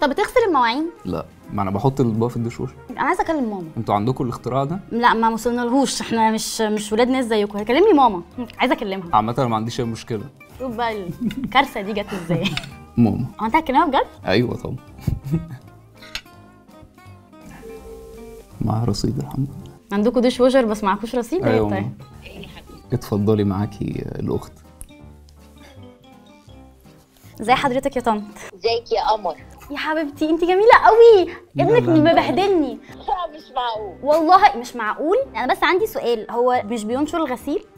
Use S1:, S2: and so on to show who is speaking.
S1: طب بتغسل المواعين
S2: لا ما انا بحط الاطباق في الدشوش
S1: انا عايزه اكلم ماما
S2: انتوا عندكم الاختراع ده
S1: لا ما وصلنالهوش احنا مش مش ولاد ناس زيكم كلمني ماما عايزه اكلمها
S2: عامه انا ما عنديش اي مشكله
S1: شوف بقى الكارثه دي جت ازاي
S2: ماما
S1: هو انت هتكلمها بجد
S2: ايوه طبعا معاها رصيد الحمد لله
S1: عندكم ديش ووشر بس معكوش رصيد ايه
S2: ايوه
S1: طيب
S2: ماما. اتفضلي معاكي الاخت
S1: ازي حضرتك يا طنط
S3: ازيك يا قمر
S1: يا حبيبتي انت جميله قوي ابنك
S2: لا، لا.
S1: مبهدلني
S3: لا مش معقول
S1: والله مش معقول انا بس عندي سؤال هو مش بينشر الغسيل